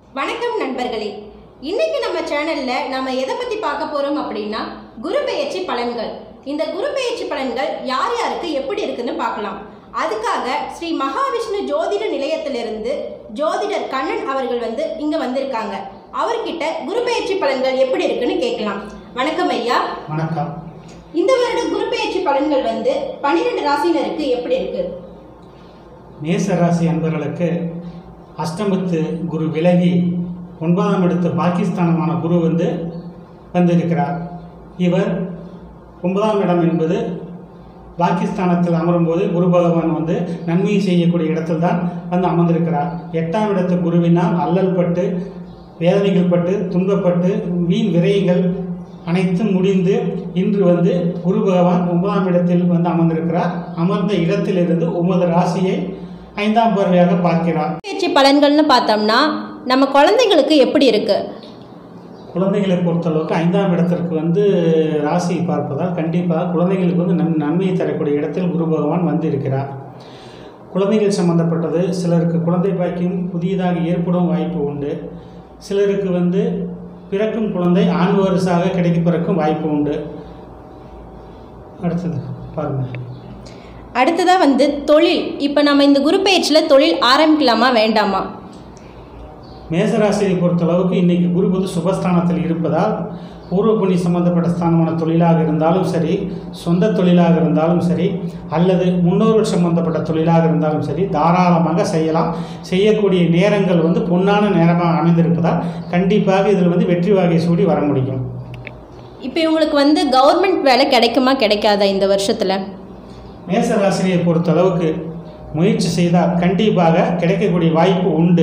வணக்கம் நண்பர்களே இன்னைக்கு நம்ம சேனல்ல நம்ம எதை பத்தி பார்க்க போறோம் அப்படின்னா குரு பெயர்ச்சி பலன்கள் இந்த குரு பெயர்ச்சி பலன்கள் யார் யாருக்கு எப்படி இருக்குன்னு பார்க்கலாம் அதுக்காக ஸ்ரீ மகாவிஷ்ணு ஜோதிட நிலையத்திலிருந்து ஜோதிடர் கண்ணன் அவர்கள் வந்து இங்க வந்திருக்காங்க அவர்கிட்ட குரு பெயர்ச்சி பலன்கள் எப்படி இருக்குன்னு கேட்கலாம் வணக்கம் ஐயா வணக்கம் இந்த வருட குரு பெயர்ச்சி பலன்கள் வந்து பன்னிரெண்டு ராசினருக்கு எப்படி இருக்கு மேச ராசி அன்பர்களுக்கு அஷ்டமத்து குரு விலகி ஒன்பதாம் இடத்து பாகிஸ்தானமான குரு வந்து வந்திருக்கிறார் இவர் ஒன்பதாம் இடம் என்பது பாகிஸ்தானத்தில் அமரும்போது குரு பகவான் வந்து நன்மை செய்யக்கூடிய இடத்தில் தான் வந்து அமர்ந்திருக்கிறார் எட்டாம் இடத்து குருவினால் அல்லல் பட்டு வேதனைகள் பட்டு துன்பப்பட்டு வீண் விரயங்கள் அனைத்தும் முடிந்து இன்று வந்து குரு பகவான் ஒன்பதாம் இடத்தில் வந்து அமர்ந்திருக்கிறார் அமர்ந்த இடத்திலிருந்து ஒன்பது ராசியை ஐந்தாம் பார்வையாக பார்க்கிறார் பெயர்ச்சி பலன்கள்னு பார்த்தோம்னா நம்ம குழந்தைங்களுக்கு எப்படி இருக்கு குழந்தைகளை பொறுத்தளவுக்கு ஐந்தாம் இடத்திற்கு வந்து ராசி பார்ப்பதால் கண்டிப்பாக குழந்தைகளுக்கு வந்து நன் நன்மையை தரக்கூடிய இடத்தில் குரு பகவான் வந்து இருக்கிறார் குழந்தைகள் சம்பந்தப்பட்டது சிலருக்கு குழந்தை பாக்கியம் புதியதாக ஏற்படும் வாய்ப்பு உண்டு சிலருக்கு வந்து பிறக்கும் குழந்தை ஆண் வாரிசாக கிடைக்க பிறக்கும் வாய்ப்பு உண்டு அடுத்தது பாருங்கள் அடுத்ததாக வந்து தொழில் இப்போ நம்ம இந்த குரு பெயர்ச்சியில் தொழில் ஆரம்பிக்கலாமா வேண்டாமா மேசராசியை பொறுத்தளவுக்கு இன்னைக்கு குரு வந்து சுபஸ்தானத்தில் இருப்பதால் பூர்வ புண்ணி சம்பந்தப்பட்ட ஸ்தானமான தொழிலாக இருந்தாலும் சரி சொந்த தொழிலாக இருந்தாலும் சரி அல்லது முன்னோர்கள் சம்பந்தப்பட்ட தொழிலாக இருந்தாலும் சரி தாராளமாக செய்யலாம் செய்யக்கூடிய நேரங்கள் வந்து பொன்னான நேரமாக அமைந்திருப்பதால் கண்டிப்பாக இதில் வந்து வெற்றி வாகை சூடி வர முடியும் இப்போ இவங்களுக்கு வந்து கவர்மெண்ட் வேலை கிடைக்குமா கிடைக்காதா இந்த வருஷத்தில் மேசராசினியை பொறுத்தளவுக்கு முயற்சி செய்தால் கண்டிப்பாக கிடைக்கக்கூடிய வாய்ப்பு உண்டு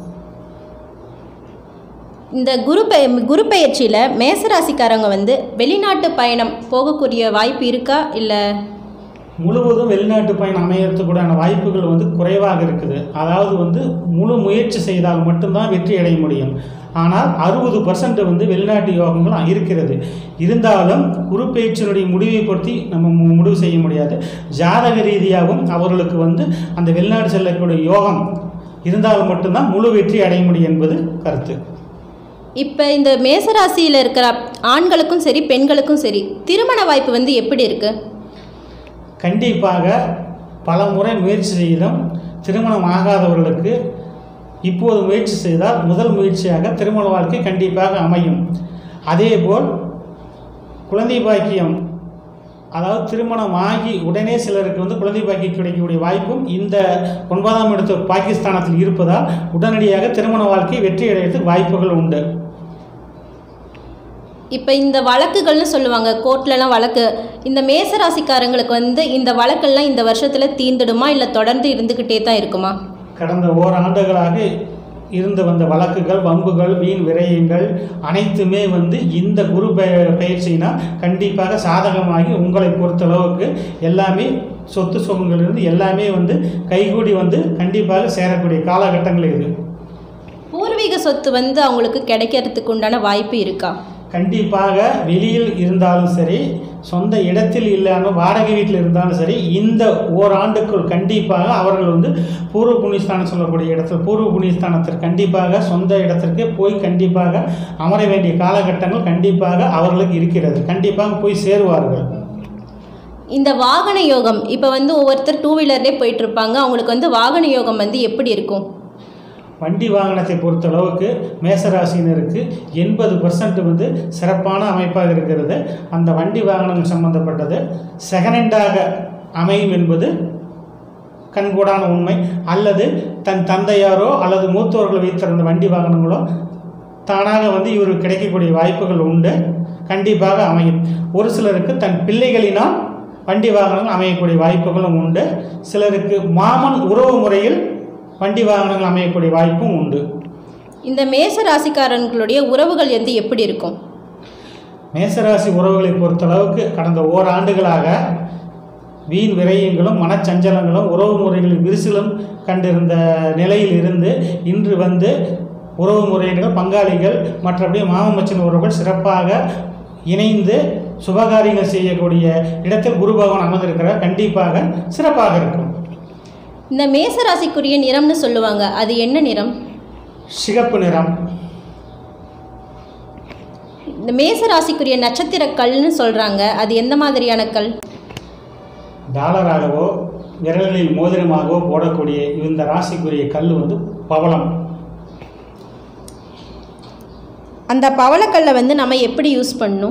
இந்த குரு பெய குரு பெயர்ச்சியில் மேசராசிக்காரங்க வந்து வெளிநாட்டு பயணம் போகக்கூடிய வாய்ப்பு இருக்கா இல்லை முழுவதும் வெளிநாட்டு பயணம் அமையறதுக்குடான வாய்ப்புகள் வந்து குறைவாக இருக்குது அதாவது வந்து முழு முயற்சி செய்தால் மட்டும்தான் வெற்றி அடைய முடியும் ஆனால் அறுபது பர்சன்ட் வந்து வெளிநாட்டு யோகங்கள் இருக்கிறது இருந்தாலும் குரு பேச்சினுடைய முடிவை பொறுத்தி நம்ம மு- முடிவு செய்ய முடியாது ஜாதக ரீதியாகவும் அவர்களுக்கு வந்து அந்த வெளிநாடு செல்லக்கூடிய யோகம் இருந்தால் மட்டும்தான் முழு வெற்றி அடைய முடியும் என்பது கருத்து இப்போ இந்த மேசராசியில் இருக்கிற ஆண்களுக்கும் சரி பெண்களுக்கும் சரி திருமண வாய்ப்பு வந்து எப்படி இருக்கு கண்டிப்பாக பல முறை முயற்சி செய்தும் திருமணம் ஆகாதவர்களுக்கு இப்போது முயற்சி செய்தால் முதல் முயற்சியாக திருமண வாழ்க்கை கண்டிப்பாக அமையும் அதேபோல் குழந்தை பாக்கியம் அதாவது திருமணம் ஆகி உடனே சிலருக்கு வந்து குழந்தை பாக்கியம் கிடைக்கக்கூடிய வாய்ப்பும் இந்த ஒன்பதாம் இடத்து பாகிஸ்தானத்தில் இருப்பதால் உடனடியாக திருமண வாழ்க்கை வெற்றி அடைவதற்கு வாய்ப்புகள் உண்டு இப்போ இந்த வழக்குகள்னு சொல்லுவாங்க கோர்ட்லலாம் வழக்கு இந்த மேசராசிக்காரங்களுக்கு வந்து இந்த வழக்கெல்லாம் இந்த வருஷத்தில் தீர்ந்துடுமா இல்லை தொடர்ந்து இருந்துக்கிட்டே தான் இருக்குமா கடந்த ஓராண்டுகளாக இருந்து வந்த வழக்குகள் வம்புகள் வீண் விரயங்கள் அனைத்துமே வந்து இந்த குரு பெ- பயிற்சியினால் கண்டிப்பாக சாதகமாகி உங்களை பொறுத்தளவுக்கு எல்லாமே சொத்து சுகங்களிலிருந்து எல்லாமே வந்து கைகூடி வந்து கண்டிப்பாக சேரக்கூடிய காலகட்டங்கள் இது பூர்வீக சொத்து வந்து அவங்களுக்கு கிடைக்கிறதுக்கு உண்டான வாய்ப்பு இருக்கா கண்டிப்பாக வெளியில் இருந்தாலும் சரி சொந்த இடத்தில் இல்லாமல் வாடகை வீட்டில் இருந்தாலும் சரி இந்த ஓராண்டுக்குள் கண்டிப்பாக அவர்கள் வந்து பூர்வ புண்ணியஸ்தானம் சொல்லக்கூடிய இடத்தில் பூர்வ புண்ணியஸ்தானத்திற்கு கண்டிப்பாக சொந்த இடத்திற்கு போய் கண்டிப்பாக அமர வேண்டிய காலகட்டங்கள் கண்டிப்பாக அவர்களுக்கு இருக்கிறது கண்டிப்பாக போய் சேருவார்கள் இந்த வாகன யோகம் இப்போ வந்து ஒவ்வொருத்தர் டூ வீலர்லேயே போயிட்டு இருப்பாங்க அவங்களுக்கு வந்து வாகன யோகம் வந்து எப்படி இருக்கும் வண்டி வாகனத்தை பொறுத்தளவுக்கு மேசராசினருக்கு எண்பது பர்சன்ட் வந்து சிறப்பான அமைப்பாக இருக்கிறது அந்த வண்டி வாகனம் சம்பந்தப்பட்டது செகண்ட் அமையும் என்பது கண்கூடான உண்மை அல்லது தன் தந்தையாரோ அல்லது மூத்தோர்கள் வைத்திருந்த வண்டி வாகனங்களோ தானாக வந்து இவருக்கு கிடைக்கக்கூடிய வாய்ப்புகள் உண்டு கண்டிப்பாக அமையும் ஒரு சிலருக்கு தன் பிள்ளைகளினால் வண்டி வாகனங்கள் அமையக்கூடிய வாய்ப்புகளும் உண்டு சிலருக்கு மாமன் உறவு முறையில் வண்டி வாகனங்கள் அமையக்கூடிய வாய்ப்பும் உண்டு இந்த மேச ராசிக்காரர்களுடைய உறவுகள் வந்து எப்படி இருக்கும் மேசராசி உறவுகளை பொறுத்தளவுக்கு கடந்த ஓராண்டுகளாக வீண் விரயங்களும் மனச்சஞ்சலங்களும் உறவு முறைகளில் விரிசலும் கண்டிருந்த நிலையில் இருந்து இன்று வந்து உறவு முறையினர் பங்காளிகள் மற்றபடி மாமமச்சின் உறவுகள் சிறப்பாக இணைந்து சுபகாரியங்கள் செய்யக்கூடிய இடத்தில் குரு பகவான் அமர்ந்திருக்கிறார் கண்டிப்பாக சிறப்பாக இருக்கும் இந்த மேச ராசிக்குரிய நிறம்னு சொல்லுவாங்க அது என்ன நிறம் சிகப்பு நிறம் இந்த மேச ராசிக்குரிய நட்சத்திர கல்னு சொல்கிறாங்க அது எந்த மாதிரியான கல் டாலராகவோ விரல்களில் மோதிரமாகவோ போடக்கூடிய இந்த ராசிக்குரிய கல் வந்து பவளம் அந்த பவளக்கல்லை வந்து நம்ம எப்படி யூஸ் பண்ணணும்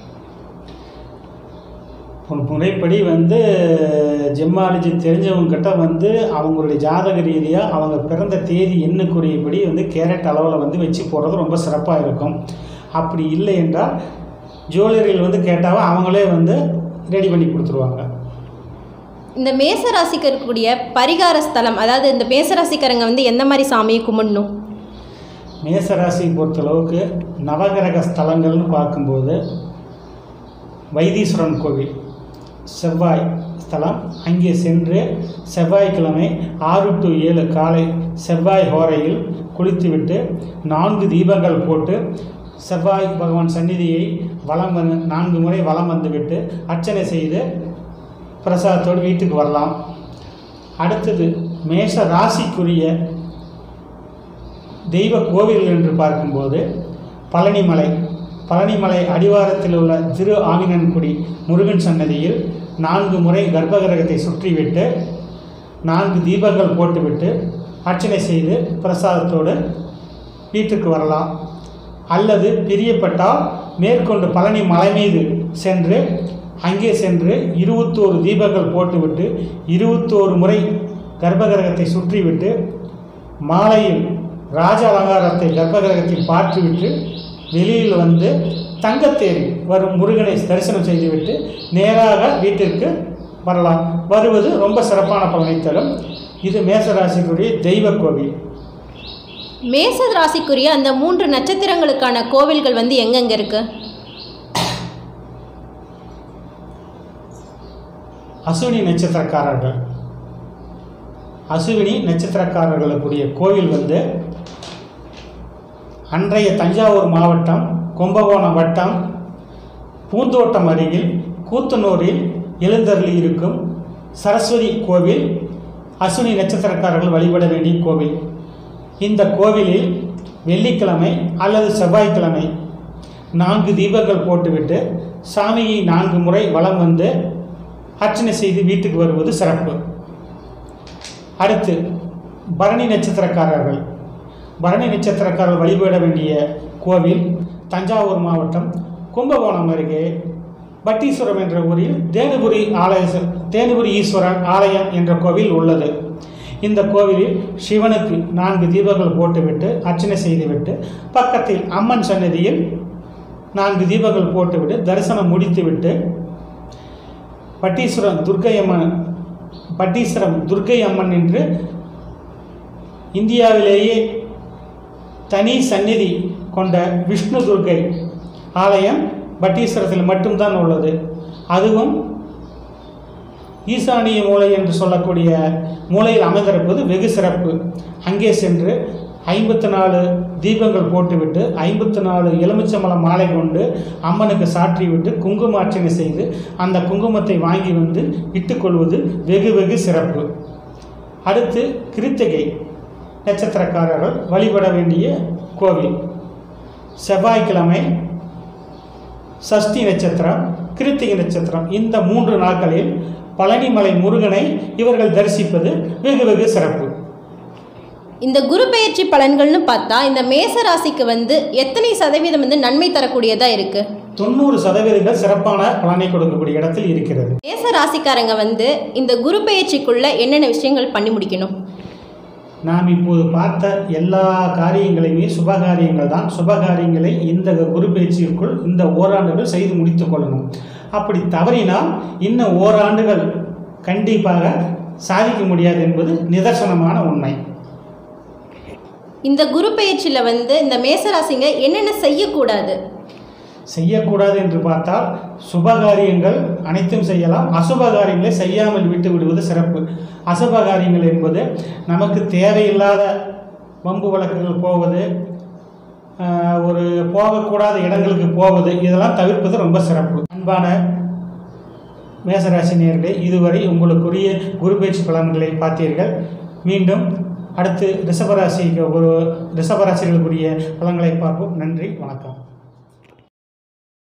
ஒரு முறைப்படி வந்து ஜெம்மாலஜி தெரிஞ்சவங்ககிட்ட வந்து அவங்களுடைய ஜாதக ரீதியாக அவங்க பிறந்த தேதி எண்ணுக்குரியபடி வந்து கேரட் அளவில் வந்து வச்சு போடுறது ரொம்ப சிறப்பாக இருக்கும் அப்படி இல்லை என்றால் ஜுவல்லரியில் வந்து கேட்டாவோ அவங்களே வந்து ரெடி பண்ணி கொடுத்துருவாங்க இந்த மேச ராசிக்கு இருக்கக்கூடிய பரிகார ஸ்தலம் அதாவது இந்த மேச ராசிக்காரங்க வந்து எந்த மாதிரி சாமியை கும்பிடணும் மேசராசியை பொறுத்தளவுக்கு நவகிரக ஸ்தலங்கள்னு பார்க்கும்போது வைத்தீஸ்வரன் கோவில் செவ்வாய் ஸ்தலம் அங்கே சென்று செவ்வாய்க்கிழமை ஆறு டு ஏழு காலை செவ்வாய் ஹோரையில் குளித்துவிட்டு நான்கு தீபங்கள் போட்டு செவ்வாய் பகவான் சந்நிதியை வலம் வந்து நான்கு முறை வலம் வந்துவிட்டு அர்ச்சனை செய்து பிரசாதத்தோடு வீட்டுக்கு வரலாம் அடுத்தது மேஷ ராசிக்குரிய தெய்வ கோவில் என்று பார்க்கும்போது பழனிமலை பழனிமலை அடிவாரத்தில் உள்ள திரு ஆவினன்குடி முருகன் சன்னதியில் நான்கு முறை கர்ப்பகிரகத்தை சுற்றிவிட்டு நான்கு தீபங்கள் போட்டுவிட்டு அர்ச்சனை செய்து பிரசாதத்தோடு வீட்டுக்கு வரலாம் அல்லது பிரியப்பட்டால் மேற்கொண்டு பழனி மலை மீது சென்று அங்கே சென்று இருபத்தோரு தீபங்கள் போட்டுவிட்டு இருபத்தோரு முறை கர்ப்பகிரகத்தை சுற்றிவிட்டு மாலையில் ராஜ அலங்காரத்தை கர்ப்பகிரகத்தில் பார்த்துவிட்டு வெளியில் வந்து தங்கத்தேரி வரும் முருகனை தரிசனம் செய்துவிட்டு நேராக வீட்டிற்கு வரலாம் வருவது ரொம்ப சிறப்பான பலனை தரும் இது மேசராசிக்குரிய தெய்வ கோவில் மேச ராசிக்குரிய அந்த மூன்று நட்சத்திரங்களுக்கான கோவில்கள் வந்து எங்கெங்க இருக்கு அசுவினி நட்சத்திரக்காரர்கள் அசுவினி நட்சத்திரக்காரர்களுக்குரிய கோவில் வந்து அன்றைய தஞ்சாவூர் மாவட்டம் கும்பகோணம் வட்டம் பூந்தோட்டம் அருகில் கூத்தனூரில் எழுந்தருளி இருக்கும் சரஸ்வதி கோவில் அசுவினி நட்சத்திரக்காரர்கள் வழிபட வேண்டிய கோவில் இந்த கோவிலில் வெள்ளிக்கிழமை அல்லது செவ்வாய்க்கிழமை நான்கு தீபங்கள் போட்டுவிட்டு சாமியை நான்கு முறை வலம் வந்து அர்ச்சனை செய்து வீட்டுக்கு வருவது சிறப்பு அடுத்து பரணி நட்சத்திரக்காரர்கள் பரணி நட்சத்திரக்காரர்கள் வழிபட வேண்டிய கோவில் தஞ்சாவூர் மாவட்டம் கும்பகோணம் அருகே பட்டீஸ்வரம் என்ற ஊரில் தேனுபுரி ஆலய தேனுபுரி ஈஸ்வரன் ஆலயம் என்ற கோவில் உள்ளது இந்த கோவிலில் சிவனுக்கு நான்கு தீபங்கள் போட்டுவிட்டு அர்ச்சனை செய்துவிட்டு பக்கத்தில் அம்மன் சன்னதியில் நான்கு தீபங்கள் போட்டுவிட்டு தரிசனம் முடித்துவிட்டு பட்டீஸ்வரம் துர்க்கை அம்மன் பட்டீஸ்வரம் துர்க்கை அம்மன் என்று இந்தியாவிலேயே தனி சந்நிதி கொண்ட விஷ்ணு துர்க்கை ஆலயம் பட்டீஸ்வரத்தில் மட்டும்தான் உள்ளது அதுவும் ஈசானிய மூலை என்று சொல்லக்கூடிய மூலையில் அமைந்திருப்பது வெகு சிறப்பு அங்கே சென்று ஐம்பத்து நாலு தீபங்கள் போட்டுவிட்டு ஐம்பத்து நாலு எலுமிச்சம்பழம் மாலை கொண்டு அம்மனுக்கு சாற்றிவிட்டு குங்கும அர்ச்சனை செய்து அந்த குங்குமத்தை வாங்கி வந்து இட்டுக்கொள்வது வெகு வெகு சிறப்பு அடுத்து கிருத்திகை நட்சத்திரக்காரர்கள் வழிபட வேண்டிய கோவில் செவ்வாய்க்கிழமை சஷ்டி நட்சத்திரம் கிருத்திகை நட்சத்திரம் இந்த மூன்று நாட்களில் பழனிமலை முருகனை இவர்கள் தரிசிப்பது வெகு வெகு சிறப்பு இந்த குரு பெயர்ச்சி பலன்கள்னு பார்த்தா இந்த மேச ராசிக்கு வந்து எத்தனை சதவீதம் வந்து நன்மை தரக்கூடியதாக இருக்கு தொண்ணூறு சதவீதங்கள் சிறப்பான பலனை கொடுக்கக்கூடிய இடத்தில் இருக்கிறது மேச ராசிக்காரங்க வந்து இந்த குரு பெயர்ச்சிக்குள்ள என்னென்ன விஷயங்கள் பண்ணி முடிக்கணும் நாம் இப்போது பார்த்த எல்லா காரியங்களையுமே சுபகாரியங்கள் தான் சுபகாரியங்களை இந்த குரு பயிற்சிக்குள் இந்த ஓராண்டுகள் செய்து முடித்துக் கொள்ளணும் அப்படி தவறினால் இன்னும் ஓராண்டுகள் கண்டிப்பாக சாதிக்க முடியாது என்பது நிதர்சனமான உண்மை இந்த குரு பெயர்ச்சியில் வந்து இந்த மேச ராசிங்க என்னென்ன செய்யக்கூடாது செய்யக்கூடாது என்று பார்த்தால் சுபகாரியங்கள் அனைத்தும் செய்யலாம் அசுபகாரியங்களை செய்யாமல் விட்டு விடுவது சிறப்பு அசுபகாரியங்கள் என்பது நமக்கு தேவையில்லாத வம்பு வழக்குகள் போவது ஆஹ், ஒரு போகக்கூடாத இடங்களுக்கு போவது இதெல்லாம் தவிர்ப்பது ரொம்ப சிறப்பு அன்பான மேசராசி நேர்களே இதுவரை உங்களுக்குரிய குரு பயிற்சி பலன்களை பார்த்தீர்கள் மீண்டும் அடுத்து ரிஷபராசிக்கு ஒரு ரிஷபராசிகளுக்குரிய பலன்களை பார்ப்போம் நன்றி வணக்கம்